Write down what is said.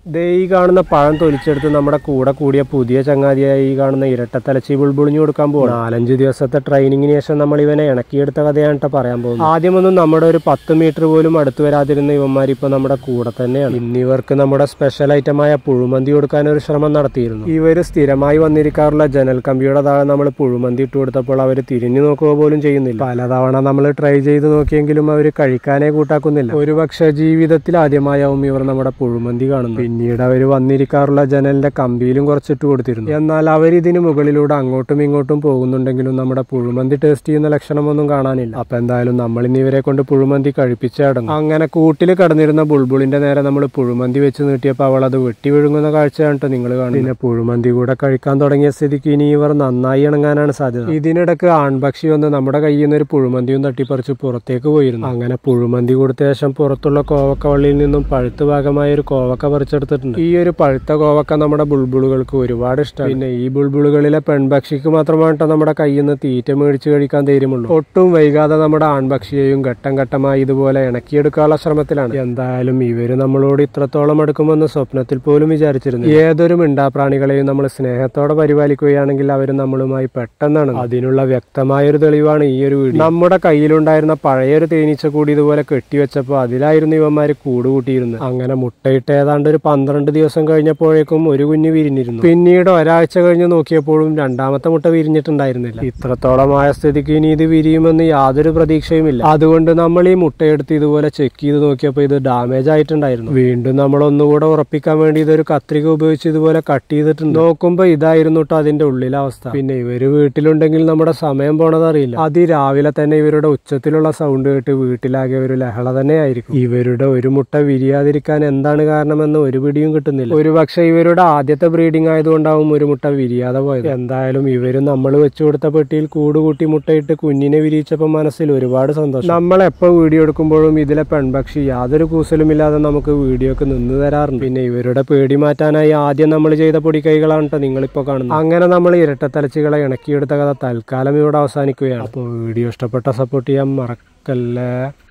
ദേ ഈ കാണുന്ന പഴം തൊലിച്ചെടുത്ത് നമ്മുടെ കൂടെ കൂടിയ പുതിയ ചങ്ങാതിയായ ഈ കാണുന്ന ഇരട്ടത്തലച്ചി ബുൾബുളിഞ്ഞു കൊടുക്കാൻ പോകും നാലഞ്ച് ദിവസത്തെ ട്രെയിനിങ്ങിന് ശേഷം നമ്മൾ ഇവനെ ഇണക്കിയെടുത്ത കഥയാണ് കേട്ടോ പറയാൻ പോകുന്നത് ആദ്യമൊന്നും നമ്മുടെ ഒരു പത്ത് മീറ്റർ പോലും അടുത്ത് വരാതിരുന്ന ഇവന്മാർ ഇപ്പൊ നമ്മുടെ കൂടെ തന്നെയാണ് ഇന്ന് ഇവർക്ക് നമ്മുടെ സ്പെഷ്യൽ ഐറ്റമായ പുഴുമന്തി കൊടുക്കാൻ ഒരു ശ്രമം നടത്തിയിരുന്നു ഇവർ സ്ഥിരമായി വന്നിരിക്കാറുള്ള ജനൽ കമ്പിയുടെ താഴെ നമ്മൾ പുഴുമന്തി ഇട്ട് കൊടുത്തപ്പോൾ അവർ തിരിഞ്ഞു നോക്കുക പോലും ചെയ്യുന്നില്ല പലതവണ നമ്മൾ ട്രൈ ചെയ്ത് നോക്കിയെങ്കിലും അവർ കഴിക്കാനേ കൂട്ടാക്കുന്നില്ല ഒരുപക്ഷെ ജീവിതത്തിൽ ആദ്യമായാവും ഇവർ നമ്മുടെ പുഴുമന്തി കാണുന്നത് പിന്നീട് അവർ വന്നിരിക്കാറുള്ള ജനലിന്റെ കമ്പിയിലും കുറച്ചിട്ട് കൊടുത്തിരുന്നു എന്നാൽ അവർ ഇതിന് മുകളിലൂടെ അങ്ങോട്ടും ഇങ്ങോട്ടും പോകുന്നുണ്ടെങ്കിലും നമ്മുടെ പുഴുമന്തി ടേസ്റ്റ് ചെയ്യുന്ന ലക്ഷണമൊന്നും കാണാനില്ല അപ്പൊ എന്തായാലും നമ്മൾ ഇന്ന് ഇവരെ കൊണ്ട് പുഴുമന്തി കഴിപ്പിച്ചടങ്ങും അങ്ങനെ കൂട്ടിൽ കടന്നിരുന്ന ബുൾബുളിന്റെ നേരെ നമ്മൾ പുഴുമന്തി വെച്ച് നീട്ടിയപ്പോൾ അവൾ അത് വെട്ടി വിഴുങ്ങുന്ന കാഴ്ചയാണ് ട്ടോ നിങ്ങൾ കാണുന്നത് പിന്നെ പുഴുമന്തി കൂടെ കഴിക്കാൻ തുടങ്ങിയ സ്ഥിതിക്ക് ഇനി ഇവർ നന്നായി ഇണങ്ങാനാണ് സാധ്യത ഇതിനിടക്ക് ആൺപക്ഷി വന്ന് നമ്മുടെ കയ്യിൽ നിന്ന് ഒരു പുഴുമന്തിയും തട്ടിപ്പറിച്ച് പുറത്തേക്ക് പോയിരുന്നു അങ്ങനെ പുഴുമന്തി കൊടുത്ത ശേഷം പുറത്തുള്ള കോവക്ക വള്ളിയിൽ നിന്നും പഴുത്ത ഭാഗമായ ഒരു കോവക്ക പറിച്ചെടുത്തിട്ടുണ്ട് ഈ ഒരു പഴുത്ത കോവക്ക നമ്മുടെ ബുൾബുളുകൾക്ക് ഒരുപാട് ഇഷ്ടമാണ് പിന്നെ ഈ ബുൾബുളുകളിലെ പെൺപക്ഷിക്ക് മാത്രമാണ് ട്ടോ നമ്മുടെ കയ്യിൽ നിന്ന് തീറ്റ മേടിച്ച് കഴിക്കാൻ ധൈര്യമുള്ളൂ ഒട്ടും വൈകാതെ നമ്മുടെ ആൺപക്ഷിയെയും ഘട്ടം ഘട്ടമായി ഇതുപോലെ ഇണക്കിയെടുക്കാനുള്ള ശ്രമത്തിലാണ് എന്തായാലും ഇവര് നമ്മളോട് ഇത്രത്തോളം എടുക്കുമെന്ന് സ്വപ്നത്തിൽ പോലും വിചാരിച്ചിരുന്നു ഏതൊരു മിണ്ടാപ്രാണികളെയും നമ്മൾ സ്നേഹത്തോടെ പരിപാലിക്കുകയാണെങ്കിൽ അവർ നമ്മളുമായി പെട്ടെന്നാണ് അതിനുള്ള വ്യക്തമായ ഒരു തെളിവാണ് ഈ ഒരു വീഡിയോ നമ്മുടെ കയ്യിലുണ്ടായിരുന്ന പഴയൊരു തേനീച്ച കൂടി ഇതുപോലെ കെട്ടിവെച്ചപ്പോൾ അതിലായിരുന്നു ഇവന്മാര് കൂട് കൂട്ടിയിരുന്നത് അങ്ങനെ മുട്ടയിട്ട് ഏതാണ്ട് ഒരു പന്ത്രണ്ട് ദിവസം കഴിഞ്ഞപ്പോഴേക്കും ഒരു കുഞ്ഞ് വിരിഞ്ഞിരുന്നു പിന്നീട് ഒരാഴ്ച കഴിഞ്ഞ് നോക്കിയപ്പോഴും രണ്ടാമത്തെ മുട്ട വിരിഞ്ഞിട്ടുണ്ടായിരുന്നില്ല ഇത്രത്തോളമായ സ്ഥിതിക്ക് ഇനി ഇത് വിരിയുമെന്ന് യാതൊരു പ്രതീക്ഷയുമില്ല അതുകൊണ്ട് നമ്മൾ ഈ മുട്ടയെടുത്ത് ഇതുപോലെ ചെക്ക് ചെയ്ത് നോക്കിയപ്പോൾ ഇത് ഡാമേജ് ആയിട്ടുണ്ടായിരുന്നു വീണ്ടും നമ്മൾ ഒന്നുകൂടെ ഉറപ്പിക്കാൻ വേണ്ടി ഇതൊരു കത്രിക ഉപയോഗിച്ച് ഇതുപോലെ കട്ട് ചെയ്തിട്ടുണ്ട് നോക്കുമ്പോൾ ഇതായിരുന്നു കേട്ടോ അതിന്റെ ഉള്ളിലെ അവസ്ഥ പിന്നെ ഇവര് വീട്ടിലുണ്ടെങ്കിൽ നമ്മുടെ സമയം പോണത് അറിയില്ല അതിരാവിലെ തന്നെ ഇവരുടെ ഉച്ചത്തിലുള്ള സൗണ്ട് കേട്ട് വീട്ടിലാകെ ഒരു ലഹള തന്നെ ആയിരിക്കും ഇവരുടെ ഒരു മുട്ട വിരിയാതിരിക്കാൻ എന്താണ് കാരണമെന്ന് ഒരു പിടിയും കിട്ടുന്നില്ല ഒരു പക്ഷെ ഇവരുടെ ആദ്യത്തെ ബ്രീഡിംഗ് ആയതുകൊണ്ടാവും ഒരു മുട്ട വിരിയാതെ പോയത് എന്തായാലും ഇവര് നമ്മൾ വെച്ചു കൊടുത്ത പെട്ടിയിൽ കൂടുകൂട്ടി മുട്ടയിട്ട് കുഞ്ഞിനെ വിരിയിച്ചപ്പോൾ മനസ്സിൽ ഒരുപാട് സന്തോഷം നമ്മൾ എപ്പോൾ വീഡിയോ എടുക്കുമ്പോഴും ഇതിലെ പെൺപക്ഷി യാതൊരു കൂസലുമില്ലാതെ നമുക്ക് വീഡിയോക്ക് നിന്ന് തരാറുണ്ട് പിന്നെ ഇവരുടെ പേടി മാറ്റാനായി ആദ്യം നമ്മൾ ചെയ്ത പൊടിക്കൈകളാണ് കേട്ടോ നിങ്ങളിപ്പോൾ കാണുന്നത് അങ്ങനെ നമ്മൾ ഇരട്ടത്തലച്ചികളെ ഇണക്കിയെടുത്ത കഥ തൽക്കാലം ഇവിടെ അവസാനിക്കുകയാണ് അപ്പോൾ വീഡിയോ ഇഷ്ടപ്പെട്ട സപ്പോർട്ട് ചെയ്യാൻ മറക്കല്ലേ